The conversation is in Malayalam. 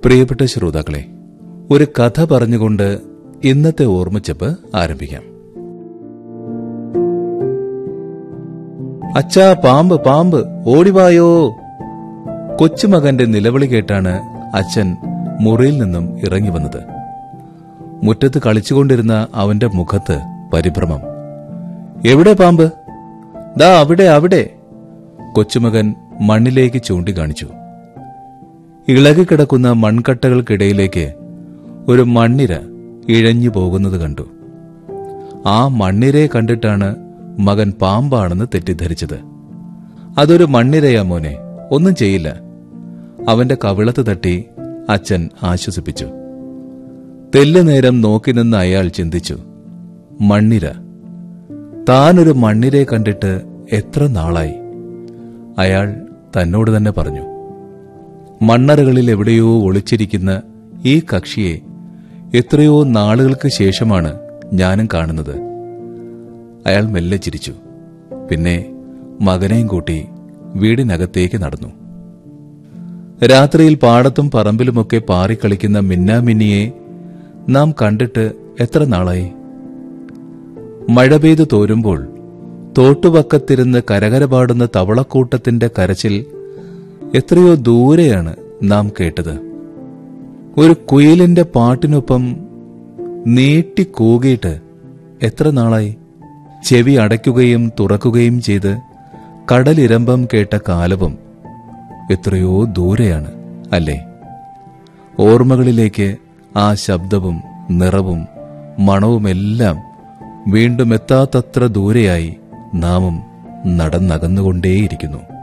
പ്രിയപ്പെട്ട ശ്രോതാക്കളെ ഒരു കഥ പറഞ്ഞുകൊണ്ട് ഇന്നത്തെ ഓർമ്മച്ചപ്പ് ആരംഭിക്കാം അച്ഛാ പാമ്പ് പാമ്പ് ഓടിവായോ കൊച്ചുമകന്റെ നിലവിളി കേട്ടാണ് അച്ഛൻ മുറിയിൽ നിന്നും ഇറങ്ങി വന്നത് മുറ്റത്ത് കളിച്ചുകൊണ്ടിരുന്ന അവന്റെ മുഖത്ത് പരിഭ്രമം എവിടെ പാമ്പ് ദാ അവിടെ അവിടെ കൊച്ചുമകൻ മണ്ണിലേക്ക് ചൂണ്ടിക്കാണിച്ചു ഇളകിക്കിടക്കുന്ന മൺകട്ടകൾക്കിടയിലേക്ക് ഒരു മണ്ണിര ഇഴഞ്ഞു പോകുന്നത് കണ്ടു ആ മണ്ണിരയെ കണ്ടിട്ടാണ് മകൻ പാമ്പാണെന്ന് തെറ്റിദ്ധരിച്ചത് അതൊരു മണ്ണിരയാ മോനെ ഒന്നും ചെയ്യില്ല അവന്റെ കവിളത്ത് തട്ടി അച്ഛൻ ആശ്വസിപ്പിച്ചു തെല്ല് നേരം നോക്കി നിന്ന് അയാൾ ചിന്തിച്ചു മണ്ണിര താനൊരു മണ്ണിരയെ കണ്ടിട്ട് എത്ര നാളായി അയാൾ തന്നോട് തന്നെ പറഞ്ഞു മണ്ണറകളിൽ എവിടെയോ ഒളിച്ചിരിക്കുന്ന ഈ കക്ഷിയെ എത്രയോ നാളുകൾക്ക് ശേഷമാണ് ഞാനും കാണുന്നത് അയാൾ മെല്ലെ ചിരിച്ചു പിന്നെ മകനെയും കൂട്ടി വീടിനകത്തേക്ക് നടന്നു രാത്രിയിൽ പാടത്തും പറമ്പിലുമൊക്കെ പാറിക്കളിക്കുന്ന മിന്നാമിന്നിയെ നാം കണ്ടിട്ട് എത്ര നാളായി മഴ പെയ്തു തോരുമ്പോൾ തോട്ടുപക്കത്തിരുന്ന് കരകര പാടുന്ന തവളക്കൂട്ടത്തിന്റെ കരച്ചിൽ എത്രയോ ദൂരെയാണ് നാം കേട്ടത് ഒരു കുയിലിന്റെ പാട്ടിനൊപ്പം നീട്ടി കൂകിയിട്ട് എത്ര നാളായി ചെവി അടയ്ക്കുകയും തുറക്കുകയും ചെയ്ത് കടലിരമ്പം കേട്ട കാലവും എത്രയോ ദൂരെയാണ് അല്ലേ ഓർമ്മകളിലേക്ക് ആ ശബ്ദവും നിറവും മണവുമെല്ലാം വീണ്ടും എത്താത്തത്ര ദൂരെയായി നാമും നടന്നകന്നുകൊണ്ടേയിരിക്കുന്നു